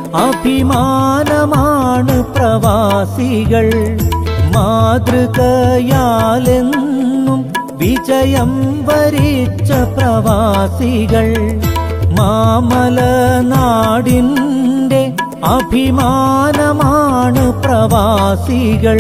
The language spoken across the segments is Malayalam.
അഭിമാനമാണ് പ്രവാസികൾ മാതൃകയാലെന്നും വിജയം വരിച്ച പ്രവാസികൾ മാമല നാടിൻ്റെ അഭിമാനമാണ് പ്രവാസികൾ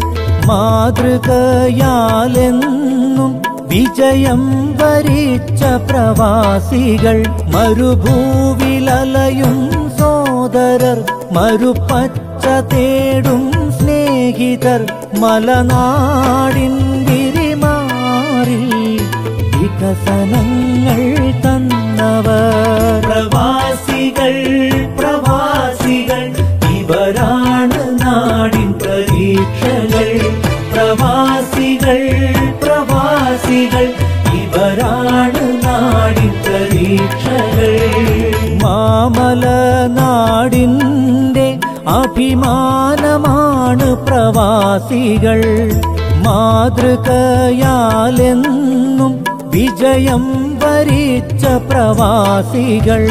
മാതൃകയാലെന്നും വിജയം വരിച്ച പ്രവാസികൾ മരുഭൂവിലലയും സോദരർ മരുപ്പച്ച തേടും സ്നേഹിതർ മലനാടിൻ വിരിമാറിൽ വികസനങ്ങൾ തന്നവർ പ്രവാസികൾ പ്രവാസികൾ ഇവരാണ് നാടിൻ പ്രതീക്ഷകൾ പ്രവാസികൾ പ്രവാസികൾ ഇവരാണ് നാടിൻ പ്രതീക്ഷകൾ മാമല നാടിൻ്റെ അഭിമാനമാണ് പ്രവാസികൾ മാതൃകയാലെന്നും വിജയം വരിച്ച പ്രവാസികൾ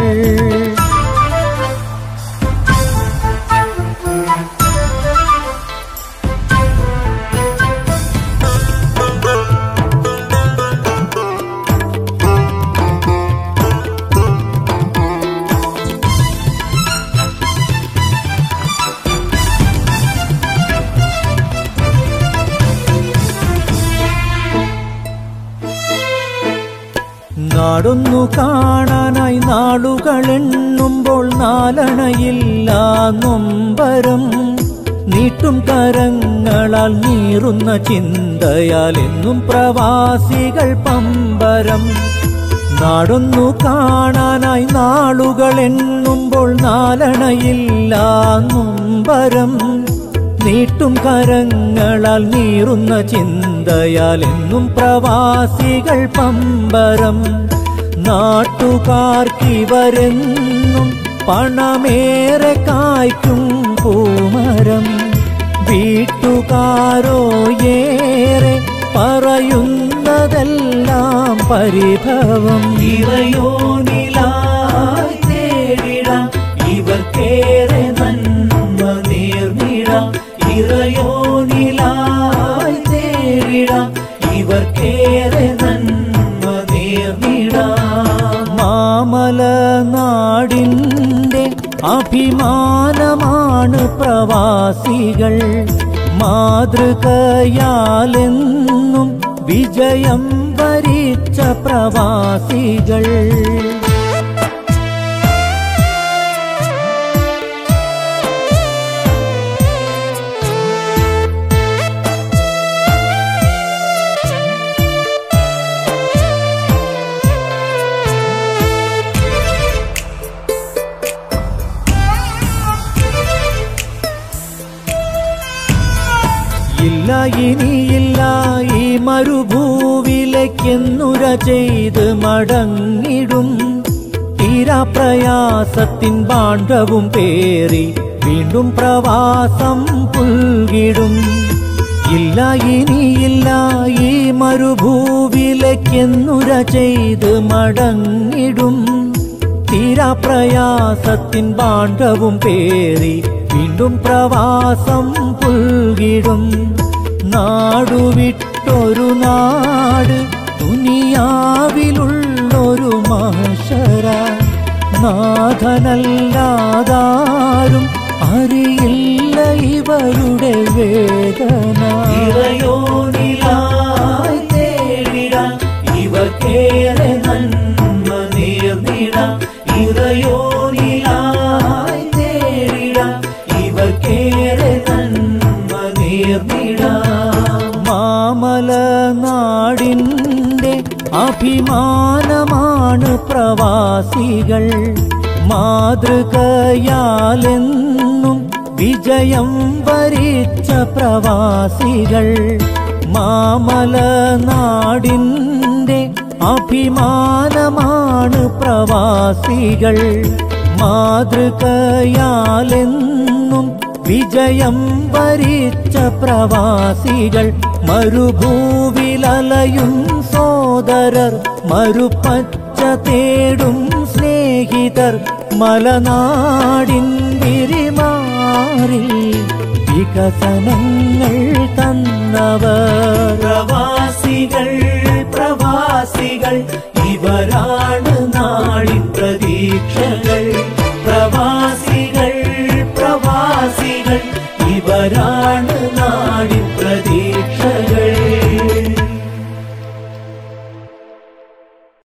നാടൊന്നു കാണാനായി നാളുകൾ എണ്ണുമ്പോൾ നാലണയില്ല നൊമ്പരം നീട്ടും കരങ്ങളാൽ നീറുന്ന ചിന്തയാൽ എന്നും പ്രവാസികൾ പമ്പരം നാടൊന്നു കാണാനായി നാളുകൾ എണ്ണുമ്പോൾ നാലണയില്ല നൊമ്പരം നീട്ടും കരങ്ങളാൽ നീറുന്ന ചിന്തയാൽ എന്നും പ്രവാസികൾ പമ്പരം നാട്ടുകാർക്കിവരെന്നും പണമേറെ കായ്ക്കും പൂമരം വീട്ടുകാരോ ഏറെ പറയുന്നതെല്ലാം പരിഭവം ഇറയോനിലായി തേടിടാം ഇവർക്കേറെ നന്മ നേർന്നിടാം ഇറയോനിലായി തേടിടാം ഇവർക്കേറെ നന്മ നേർന്നിടാം മാമല നാടിൻ്റെ അഭിമാനമാണ് പ്രവാസികൾ മാതൃകയാലെന്നും വിജയം വരിച്ച പ്രവാസികൾ ഇല്ല ഇനിയില്ല ഈ മരുഭൂവിലേക്കെന്നുര ചെയ്ത് മടങ്ങിടും തീരാപ്രയാസത്തിൻ പാണ്ഡവും പേറി വീണ്ടും പ്രവാസം പുൽകിടും ഇല്ല ഇനിയില്ല ഈ മരുഭൂവിലേക്കെന്നുര ചെയ്ത് മടങ്ങിടും തീരാപ്രയാസത്തിൻ പാണ്ഡവും പേറി വീണ്ടും പ്രവാസം പുൽകിടും നാടുവിട്ടൊരു നാട് ദുനിയാവിലുള്ളൊരു മഹശര നാഥനല്ലാതാരും അറിയില്ല ഇവരുടെ വേദന ഇറയോനിലായി തേടിടാം ഇവർക്കേറെ നന്മ നേർന്നിടാം ഇറയോനിലായി തേടിടാം ഇവർക്കേറെ നന്മ നേർന്നിടാം മാമല നാടിൻ്റെ അഭിമാനമാണ് പ്രവാസികൾ മാതൃകയാലെന്നും വിജയം വരിച്ച പ്രവാസികൾ മാമല നാടിൻ്റെ അഭിമാനമാണ് പ്രവാസികൾ മാതൃകയാലെന്നും വിജയം വരിച്ച പ്രവാസികൾ മരുഭൂവിലലയും സോദരർ മരുപ്പച്ച തേടും സ്നേഹിതർ മലനാടിൻ ചിരിമാറിൽ വികസനങ്ങൾ തന്നവർ പ്രവാസികൾ പ്രവാസികൾ ഇവരാണ് നാളിൻ പ്രതീക്ഷകൾ പ്രവാസികൾ പ്രവാസികൾ ഇവരാണ് നാടിൻ